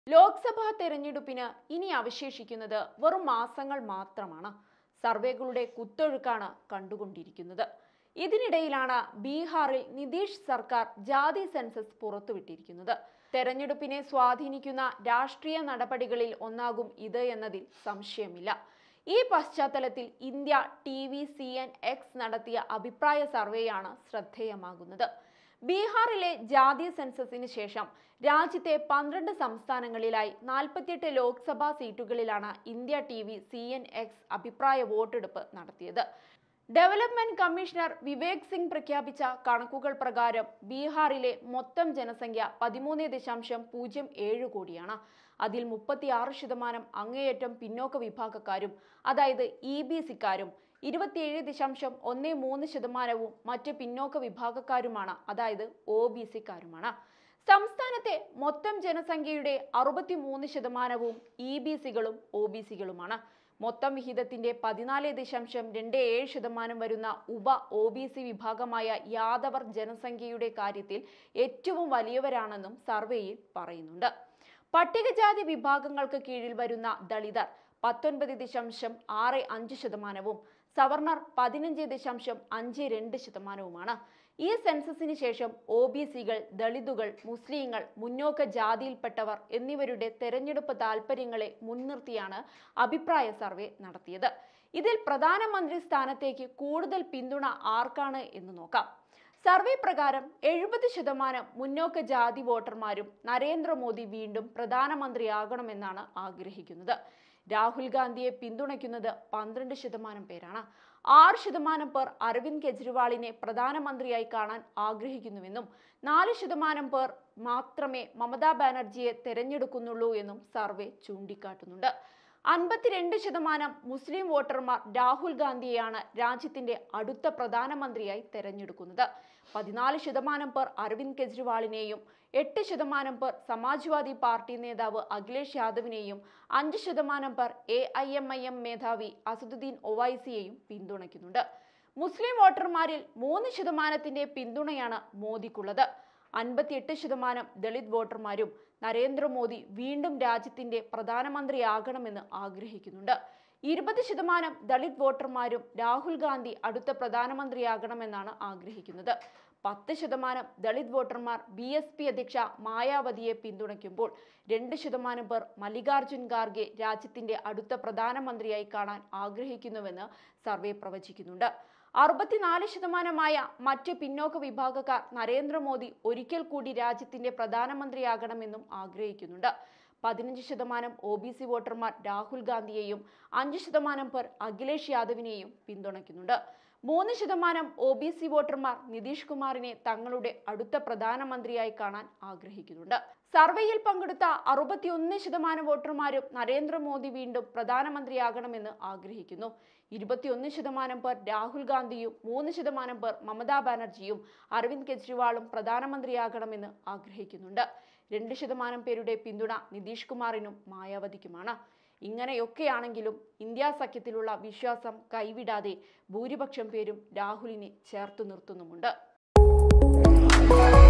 ലോക്സഭാ തെരഞ്ഞെടുപ്പിന് ഇനി അവശേഷിക്കുന്നത് വെറും മാസങ്ങൾ മാത്രമാണ് സർവേകളുടെ കുത്തൊഴുക്കാണ് കണ്ടുകൊണ്ടിരിക്കുന്നത് ഇതിനിടയിലാണ് ബീഹാറിൽ നിതീഷ് സർക്കാർ ജാതി സെൻസസ് പുറത്തുവിട്ടിരിക്കുന്നത് തെരഞ്ഞെടുപ്പിനെ സ്വാധീനിക്കുന്ന രാഷ്ട്രീയ നടപടികളിൽ ഒന്നാകും ഇത് എന്നതിൽ സംശയമില്ല ഈ പശ്ചാത്തലത്തിൽ India T V C N X നടത്തിയ അഭിപ്രായ സർവേയാണ് ശ്രദ്ധേയമാകുന്നത് ബീഹാറിലെ ജാതി സെൻസസിന് ശേഷം രാജ്യത്തെ പന്ത്രണ്ട് സംസ്ഥാനങ്ങളിലായി നാൽപ്പത്തിയെട്ട് ലോക്സഭാ സീറ്റുകളിലാണ് India T V C N X അഭിപ്രായ വോട്ടെടുപ്പ് നടത്തിയത് ഡെവലപ്മെന്റ് കമ്മീഷണർ വിവേക് സിംഗ് പ്രഖ്യാപിച്ച കണക്കുകൾ പ്രകാരം ബീഹാറിലെ മൊത്തം ജനസംഖ്യ പതിമൂന്ന് ദശാംശം പൂജ്യം ഏഴ് കോടിയാണ് അതിൽ മുപ്പത്തിയാറ് ശതമാനം അങ്ങേയറ്റം പിന്നോക്ക വിഭാഗക്കാരും അതായത് ഇ ബി സിക്കാരും ഇരുപത്തിയേഴ് ദശാംശം ഒന്ന് മൂന്ന് ശതമാനവും മറ്റ് പിന്നോക്ക വിഭാഗക്കാരുമാണ് അതായത് ഒ ബി സിക്കാരുമാണ് സംസ്ഥാനത്തെ മൊത്തം ജനസംഖ്യയുടെ അറുപത്തിമൂന്ന് ശതമാനവും ഇ ബി സികളും ഒ ബി സികളുമാണ് മൊത്തം വിഹിതത്തിന്റെ പതിനാല് ദശാംശം രണ്ട് ഏഴ് ശതമാനം വരുന്ന ഉപ ഒ ബി സി വിഭാഗമായ യാദവർ ജനസംഖ്യയുടെ കാര്യത്തിൽ ഏറ്റവും വലിയവരാണെന്നും സർവേയിൽ പറയുന്നുണ്ട് പട്ടികജാതി വിഭാഗങ്ങൾക്ക് കീഴിൽ വരുന്ന ദളിതർ പത്തൊൻപത് ദശാംശം ആറ് അഞ്ച് ശതമാനവും സവർണർ പതിനഞ്ച് ദശാംശം അഞ്ച് രണ്ട് ശതമാനവുമാണ് ഈ സെൻസസിന് ശേഷം ഒ ബി സികൾ ദളിതുകൾ മുസ്ലിങ്ങൾ മുന്നോക്ക ജാതിയിൽപ്പെട്ടവർ എന്നിവരുടെ തെരഞ്ഞെടുപ്പ് താൽപ്പര്യങ്ങളെ മുൻനിർത്തിയാണ് അഭിപ്രായ സർവേ നടത്തിയത് ഇതിൽ പ്രധാനമന്ത്രി സ്ഥാനത്തേക്ക് കൂടുതൽ പിന്തുണ ആർക്കാണ് എന്ന് നോക്കാം സർവേ പ്രകാരം എഴുപത് ശതമാനം മുന്നോക്ക ജാതി വോട്ടർമാരും നരേന്ദ്രമോദി വീണ്ടും പ്രധാനമന്ത്രിയാകണമെന്നാണ് ആഗ്രഹിക്കുന്നത് രാഹുൽ ഗാന്ധിയെ പിന്തുണയ്ക്കുന്നത് പന്ത്രണ്ട് ശതമാനം പേരാണ് ആറ് ശതമാനം പേർ അരവിന്ദ് കെജ്രിവാളിനെ പ്രധാനമന്ത്രിയായി കാണാൻ ആഗ്രഹിക്കുന്നുവെന്നും നാല് ശതമാനം പേർ മാത്രമേ മമതാ ബാനർജിയെ തെരഞ്ഞെടുക്കുന്നുള്ളൂ എന്നും സർവേ ചൂണ്ടിക്കാട്ടുന്നുണ്ട് അൻപത്തിരണ്ട് ശതമാനം മുസ്ലിം വോട്ടർമാർ രാഹുൽ ഗാന്ധിയെയാണ് രാജ്യത്തിന്റെ അടുത്ത പ്രധാനമന്ത്രിയായി തെരഞ്ഞെടുക്കുന്നത് പതിനാല് ശതമാനം പേർ അരവിന്ദ് കെജ്രിവാളിനെയും എട്ട് ശതമാനം പേർ സമാജ്വാദി പാർട്ടി നേതാവ് അഖിലേഷ് യാദവിനെയും അഞ്ച് ശതമാനം പേർ A I M I M മേധാവി അസദുദ്ദീൻ ഒവൈസിയെയും പിന്തുണയ്ക്കുന്നുണ്ട് മുസ്ലിം വോട്ടർമാരിൽ മൂന്ന് ശതമാനത്തിന്റെ പിന്തുണയാണ് മോദിക്കുള്ളത് അൻപത്തിയെട്ട് ശതമാനം ദളിത് വോട്ടർമാരും നരേന്ദ്രമോദി വീണ്ടും രാജ്യത്തിന്റെ പ്രധാനമന്ത്രിയാകണമെന്ന് ആഗ്രഹിക്കുന്നുണ്ട് ഇരുപത് ശതമാനം ദളിത് വോട്ടർമാരും രാഹുൽ ഗാന്ധി അടുത്ത പ്രധാനമന്ത്രിയാകണമെന്നാണ് ആഗ്രഹിക്കുന്നത് പത്ത് ശതമാനം ദളിത് വോട്ടർമാർ ബി എസ് പി അധ്യക്ഷ മായാവതിയെ പിന്തുണയ്ക്കുമ്പോൾ രണ്ട് ശതമാനം പേർ മല്ലികാർജുൻ ഖാർഗെ രാജ്യത്തിന്റെ അടുത്ത പ്രധാനമന്ത്രിയായി കാണാൻ ആഗ്രഹിക്കുന്നുവെന്ന് സർവേ പ്രവചിക്കുന്നുണ്ട് അറുപത്തിനാല് ശതമാനമായ മറ്റ് പിന്നോക്ക വിഭാഗക്കാർ നരേന്ദ്രമോദി ഒരിക്കൽ കൂടി രാജ്യത്തിന്റെ പ്രധാനമന്ത്രിയാകണമെന്നും ആഗ്രഹിക്കുന്നുണ്ട് പതിനഞ്ച് ശതമാനം ഒ ബി സി വോട്ടർമാർ രാഹുൽ ഗാന്ധിയെയും അഞ്ച് ശതമാനം പേർ അഖിലേഷ് യാദവിനെയും പിന്തുണയ്ക്കുന്നുണ്ട് മൂന്ന് ശതമാനം ഒ ബി സി വോട്ടർമാർ നിതീഷ് കുമാറിനെ തങ്ങളുടെ അടുത്ത പ്രധാനമന്ത്രിയായി കാണാൻ ആഗ്രഹിക്കുന്നുണ്ട് സർവേയിൽ പങ്കെടുത്ത അറുപത്തിയൊന്ന് ശതമാനം വോട്ടർമാരും നരേന്ദ്രമോദി വീണ്ടും പ്രധാനമന്ത്രിയാകണമെന്ന് ആഗ്രഹിക്കുന്നു ഇരുപത്തിയൊന്ന് ശതമാനം പേർ രാഹുൽ ഗാന്ധിയും മൂന്ന് ശതമാനം പേർ മമതാ ബാനർജിയും അരവിന്ദ് കെജ്രിവാളും പ്രധാനമന്ത്രിയാകണമെന്ന് ആഗ്രഹിക്കുന്നുണ്ട് രണ്ട് ശതമാനം പേരുടെ പിന്തുണ നിതീഷ് കുമാറിനും മായാവതിക്കുമാണ് ഇങ്ങനെയൊക്കെയാണെങ്കിലും ഇന്ത്യ സഖ്യത്തിലുള്ള വിശ്വാസം കൈവിടാതെ ഭൂരിപക്ഷം പേരും രാഹുലിനെ ചേർത്തു നിർത്തുന്നുമുണ്ട്